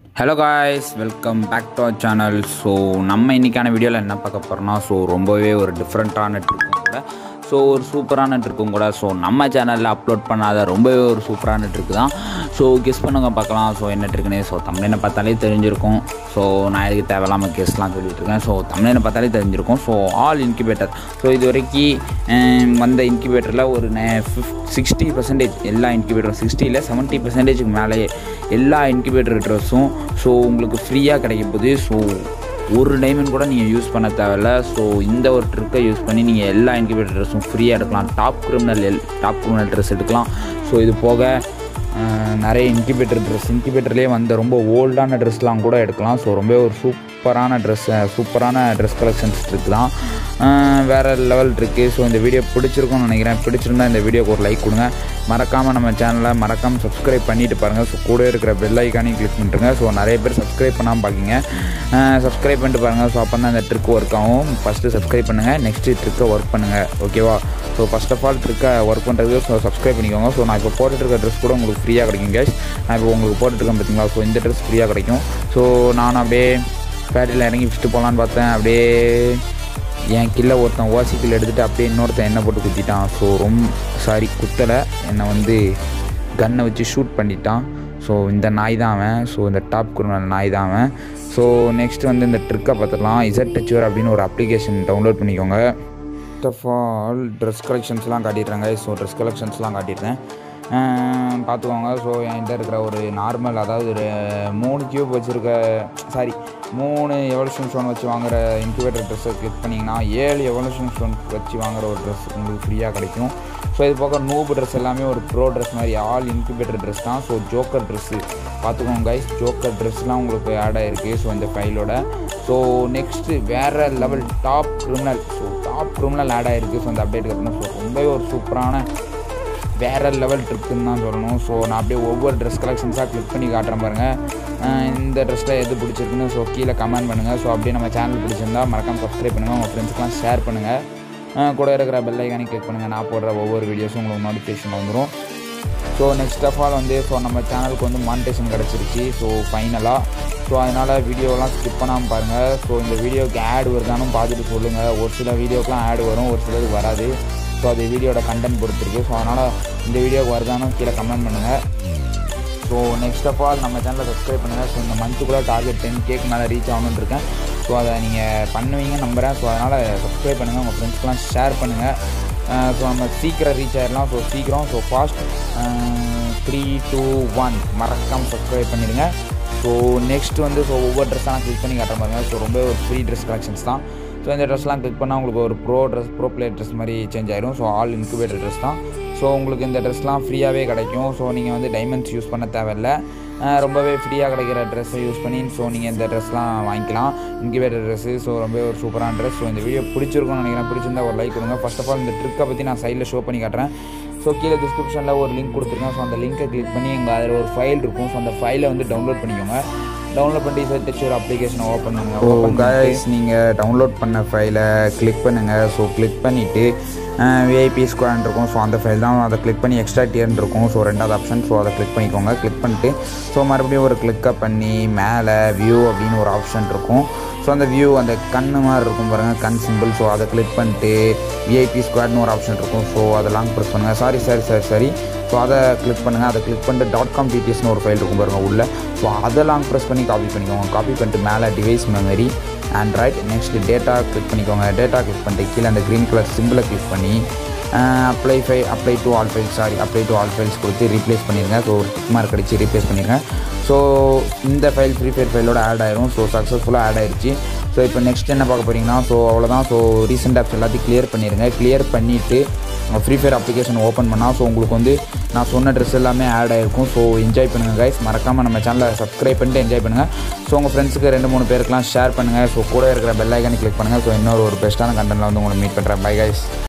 hello guys welcome back to our channel so நம்ம இன்றைக்கான வீடியோவில் என்ன பார்க்க போகிறோம்னா ஸோ ரொம்பவே ஒரு டிஃப்ரெண்ட்டான ட்ரிக்கும் கூட ஸோ ஒரு சூப்பரான ட்ரிக்கும் கூட ஸோ நம்ம சேனலில் அப்லோட் பண்ணாத ரொம்பவே ஒரு சூப்பரான ட்ரிக்கு தான் ஸோ கெஸ் பண்ணுங்க பார்க்கலாம் ஸோ என்ன ட்ரிக்குன்னு ஸோ தமிழனை பார்த்தாலே தெரிஞ்சிருக்கும் ஸோ நான் எதுக்கு தேவையில்லாமல் கெஸ்ட்லாம் சொல்லிட்டு இருக்கேன் ஸோ தமிழனை பார்த்தாலே தெரிஞ்சிருக்கும் ஸோ ஆல் இன்குபேட்டர் ஸோ இது வரைக்கும் வந்த இன்குபேட்டரில் ஒரு சிக்ஸ்டி பர்சன்டேஜ் எல்லா இன்குபேட்டரும் சிக்ஸ்டியில் செவன்ட்டி பர்சன்டேஜுக்கு மேலே எல்லா இன்குபேட்டர் ட்ரெஸ்ஸும் ஸோ உங்களுக்கு ஃப்ரீயாக கிடைக்க போகுது ஸோ ஒரு டைமண்ட் கூட நீங்கள் யூஸ் பண்ண தேவையில்ல ஸோ இந்த ஒரு ட்ரிக்கை யூஸ் பண்ணி நீங்கள் எல்லா இன்குபேட்டர் ட்ரெஸ்ஸும் ஃப்ரீயாக எடுக்கலாம் டாப் கிரிமினல் எல் டாப் கிரிமினல் ட்ரெஸ் எடுக்கலாம் ஸோ இது போக அஹ், நிறைய இன்குபேட்டர் ட்ரெஸ் இன்குபேட்டர்லேயே வந்த ரொம்ப ஓல்டான ட்ரெஸ்லாம் கூட எடுக்கலாம் ஸோ ரொம்ப ஒரு சூப்பரான ட்ரெஸ் சூப்பரான ட்ரெஸ் கலெக்ஷன்ஸ் இருக்குது தான் வேறு லெவல் இருக்குது ஸோ இந்த வீடியோ பிடிச்சிருக்கும்னு நினைக்கிறேன் பிடிச்சிருந்தா இந்த வீடியோக்கு ஒரு லைக் கொடுங்க மறக்காமல் நம்ம சேனலை மறக்காமல் சப்ஸ்கிரைப் பண்ணிட்டு பாருங்கள் ஸோ கூட இருக்கிற பெல் ஐக்கானையும் கிளிக் பண்ணிட்டுருங்க ஸோ நிறைய பேர் சப்ஸ்கிரைப் பண்ணாமல் பார்க்கிங்க சப்ஸ்கிரைப் பண்ணிட்டு பாருங்கள் ஸோ அப்போ தான் இந்த ட்ரிக் ஒர்க் ஆகும் ஃபஸ்ட்டு சப்ஸ்கிரைப் பண்ணுங்கள் நெக்ஸ்ட்டு ட்ரிக்கை ஒர்க் பண்ணுங்கள் ஓகேவா ஸோ ஃபஸ்ட் ஆஃப் ஆல் ட்ரிக்கை ஒர்க் பண்ணுறதுக்கு ஸோ சப்ஸ்கிரைப் பண்ணிக்கோங்க ஸோ நான் இப்போ போட்டுட்டு இருக்க ட்ரெஸ் கூட உங்களுக்கு ஃப்ரீயாக கிடைக்கும் கேஸ் நான் இப்போ உங்களுக்கு போட்டுருக்கேன் பார்த்தீங்களா ஸோ இந்த ட்ரெஸ் ஃப்ரீயாக கிடைக்கும் ஸோ நான் அப்படியே பேட்டரியில் இறங்கி ஃபஸ்ட்டு போகலான்னு பார்த்தேன் அப்படியே என் கில்ல ஒருத்தன் ஓசி கில் எடுத்துகிட்டு அப்படியே இன்னொருத்தன் எண்ணெய் போட்டு குத்திட்டான் ஸோ ரொம்ப சாரி குத்தலை என்னை வந்து கன்னை வச்சு ஷூட் பண்ணிட்டான் ஸோ இந்த நாய் தான் அவன் ஸோ இந்த டாப் குருனல் நாய் தான் அவன் ஸோ நெக்ஸ்ட் வந்து இந்த ட்ரிக்கை பார்த்துக்கலாம் இசட் டச்சுவர் அப்படின்னு ஒரு அப்ளிகேஷன் டவுன்லோட் பண்ணிக்கோங்க ஃபர்ஸ்ட் ஆஃப் ஆல் ட்ரெஸ் கலெக்ஷன்ஸ்லாம் காட்டிடுறாங்க ஸோ ட்ரெஸ் கலெக்ஷன்ஸ்லாம் காட்டிடுறேன் அஹ் பார்த்துக்கோங்க ஸோ என்கிட்ட இருக்கிற ஒரு நார்மல் அதாவது ஒரு மூணு கியூப் வச்சுருக்க சாரி மூணு எவல்யூஷன் ஸ்டோன் வச்சு வாங்குற இன்குபேட்டர் ட்ரெஸ்ஸை கிளிக் பண்ணிங்கன்னா ஏழு எவல்யூஷன் ஸ்டோன் வச்சு வாங்குற ஒரு ட்ரெஸ் உங்களுக்கு ஃப்ரீயாக கிடைக்கும் ஸோ இது போக நூபு ட்ரெஸ் எல்லாமே ஒரு ப்ரோ ட்ரெஸ் மாதிரி ஆல் இன்குபேட்டர் ட்ரெஸ் தான் ஸோ ஜோக்கர் ட்ரெஸ்ஸு பார்த்துக்கோங்க கைஸ் ஜோக்கர் ட்ரெஸ்லாம் உங்களுக்கு ஆட் ஆகிருக்கு ஸோ இந்த ஃபைலோட ஸோ நெக்ஸ்ட்டு வேறு level top criminal so top criminal add ஆகிருக்கு ஸோ அந்த அப்டேட் அப்புறம் ஸோ ரொம்பவே ஒரு சூப்பரான வேறு லெவல் ட்ரிப்புன்னு தான் சொல்லணும் ஸோ நான் அப்படியே ஒவ்வொரு ட்ரெஸ் கலெக்ஷன்ஸாக கிளிக் பண்ணி காட்டுறேன் பாருங்கள் அஹ் இந்த ட்ரெஸ்ஸில் எது பிடிச்சிருக்குன்னு ஸோ கீழே கமெண்ட் பண்ணுங்கள் ஸோ அப்படியே நம்ம சேனல் பிடிச்சிருந்தா மறக்காம சப்ஸ்கிரைப் பண்ணுங்கள் உங்கள் ஃப்ரெண்ட்ஸ்க்குலாம் ஷேர் பண்ணுங்கள் அஹ் கூட இருக்கிற பெல் ஐக்கானே கிளிக் பண்ணுங்கள் நான் போடுற ஒவ்வொரு வீடியோஸும் உங்களுக்கு நோட்டிஃபிகேஷன் வந்துடும் ஸோ நெக்ஸ்ட் ஆஃப் ஆல் வந்து ஸோ நம்ம சேனலுக்கு வந்து மானிட்டேஷன் கிடச்சிருச்சு ஸோ ஃபைனலாக ஸோ அதனால் வீடியோலாம் ஸ்கிப் பண்ணாமல் பாருங்கள் ஸோ இந்த வீடியோக்கு ஆட் வருதானும் பார்த்துட்டு சொல்லுங்கள் ஒரு சில வீடியோக்கெலாம் ஆட் வரும் ஒரு சிலருக்கு வராது ஸோ அது வீடியோட கண்டென்ட் பொறுத்திருக்கு ஸோ அதனால் இந்த வீடியோக்கு வருதானும் கீழே கமெண்ட் பண்ணுங்கள் ஸோ நெக்ஸ்ட் ஆஃப் ஆல் நம்ம சேனலை சப்ஸ்கிரைப் பண்ணுங்கள் ஸோ இந்த மந்த்துக்குள்ளே டார்கெட் டென் கேக்கு மேலே ரீச் ஆகணும்னு இருக்கேன் ஸோ அதை நீங்கள் பண்ணுவீங்க நம்புகிறேன் ஸோ அதனால் சப்ஸ்கிரைப் பண்ணுங்கள் உங்கள் ஃப்ரெண்ட்ஸ்க்கெலாம் ஷேர் பண்ணுங்கள் ஸோ நம்ம சீக்கிரம் ரீச் ஆயிடலாம் ஸோ சீக்கிரம் so fast three two one மறக்காமல் சப்ஸ்கிரைப் பண்ணிடுங்க ஸோ நெக்ஸ்ட் வந்து ஸோ ஒவ்வொரு ட்ரெஸ்ஸாக நான் கிளிக் பண்ணி காட்டுற பாருங்க ஸோ ரொம்ப ஒரு ஃப்ரீ ட்ரெஸ் கலெக்ஷன்ஸ் தான் ஸோ இந்த ட்ரெஸ்லாம் கிளிக் பண்ணால் உங்களுக்கு ஒரு pro dress pro player dress மாதிரி சேஞ்ச் ஆயிரும் ஸோ ஆல் இன்குபேட்டர் ட்ரெஸ் தான் ஸோ உங்களுக்கு இந்த ட்ரெஸ்லாம் ஃப்ரீயாகவே கிடைக்கும் ஸோ நீங்கள் வந்து டைமண்ட்ஸ் யூஸ் பண்ண தேவையில்ல அஹ் ரொம்பவே ஃப்ரீயாக கிடைக்கிற ட்ரெஸ்ஸை யூஸ் பண்ணி ஸோ நீங்கள் இந்த ட்ரெஸ்லாம் வாங்கிக்கலாம் இன்குபேட்டர் ட்ரெஸ்ஸு ஸோ ரொம்பவே ஒரு சூப்பரான ட்ரெஸ் ஸோ இந்த வீடியோ பிடிச்சிருக்கும்னு நினைக்கிறேன் பிடிச்சிருந்தா ஒரு லைக் கொடுங்க ஃபர்ஸ்ட் ஆஃப் ஆல் இந்த ட்ரிக்கை பற்றி நான் சைடில் ஷோ பண்ணி காட்டுறேன் ஸோ கீழே டிஸ்கிரிப்ஷனில் ஒரு லிங்க் கொடுத்துருக்கேன் ஸோ அந்த லிங்கை கிளிக் பண்ணி எங்கள் அதில் ஒரு ஃபைல் இருக்கும் ஸோ அந்த ஃபைலை வந்து டவுன்லோட் பண்ணிக்கோங்க டவுன்லோட் பண்ணி சார் டச் ஒரு அப்ளிகேஷனை ஓப்பன் பண்ணுங்கள் ஓப்பன் கைஸ் நீங்கள் டவுன்லோட் பண்ண ஃபைலை கிளிக் பண்ணுங்கள் ஸோ கிளிக் பண்ணிவிட்டு விஐபி ஸ்கொயர் இருக்கும் ஸோ அந்த ஃபைல் தான் அதை கிளிக் பண்ணி எக்ஸ்ட்ரா டியர்னு இருக்கும் ஸோ ரெண்டாவது ஆப்ஷன் ஸோ அதை கிளிக் பண்ணிக்கோங்க கிளிக் பண்ணிட்டு ஸோ மறுபடியும் ஒரு கிளிக்கை பண்ணி மேலே வியூ அப்படின்னு ஒரு ஆப்ஷன் இருக்கும் ஸோ அந்த வியூ அந்த கண்ணு மாதிரி இருக்கும் பாருங்கள் கண் சிம்பிள் ஸோ அதை கிளிக் பண்ணிட்டு விஐபி ஸ்குவாட்னு ஒரு ஆப்ஷன் இருக்கும் ஸோ அதெல்லாம் ப்ரெஸ் பண்ணுங்கள் sorry sorry sorry sorry so அதை கிளிக் பண்ணுங்கள் அதை கிளிக் பண்ணிட்டு டாட் காம் டிடிஎஸ்னு ஒரு ஃபைல் இருக்கும் பாருங்கள் உள்ள ஸோ அதெல்லாம் ப்ரெஸ் பண்ணி காப்பி பண்ணிக்கோங்க காப்பி பண்ணிட்டு மேலே device memory android next data click பண்ணிக்கோங்க டேட்டா கிளிக் பண்ணிட்டு கீழே அந்த க்ரீன் கலர் சிம்பிளை கிளிக் பண்ணி அப்ளை ஃபை apply to all files sorry apply to all files கொடுத்து ரீப்ளேஸ் பண்ணிடுங்க ஸோ ஒரு டிக் மார்க் அடிச்சு ரீப்ளேஸ் பண்ணிடுங்க ஸோ இந்த ஃபைல் ஃப்ரீ ஃபயர் ஃபைலோட ஆட் ஆயிரும் ஸோ சக்ஸஸ்ஃபுல்லாக ஆட் ஆயிருச்சு ஸோ இப்போ நெக்ஸ்ட் என்ன பார்க்க போகிறீங்கன்னா ஸோ அவ்வளோதான் ஸோ ரீசெண்ட் ஆப்ஸ் எல்லாத்தையும் கிளியர் பண்ணிடுங்க கிளியர் பண்ணிவிட்டு ஃப்ரீ ஃபயர் அப்ளிகேஷன் ஓப்பன் பண்ணால் ஸோ உங்களுக்கு வந்து நான் சொன்ன ட்ரெஸ் எல்லாமே ஆட் ஆகிருக்கும் ஸோ என்ஜாய் பண்ணுங்கள் கைஸ் மறக்காமல் நம்ம சேனலை சப்ஸ்கிரைப் பண்ணிட்டு என்ஜாய் பண்ணுங்கள் ஸோ உங்கள் ஃப்ரெண்ட்ஸுக்கு ரெண்டு மூணு பேருக்குலாம் ஷேர் பண்ணுங்கள் ஸோ கூட இருக்கிற பெல் ஐக்கானி கிளிக் பண்ணுங்கள் ஸோ இன்னொரு ஒரு பெஸ்ட்டான கண்டென்ட்டில் வந்து உங்களை மீட் பண்ணுறேன் பை கைஸ்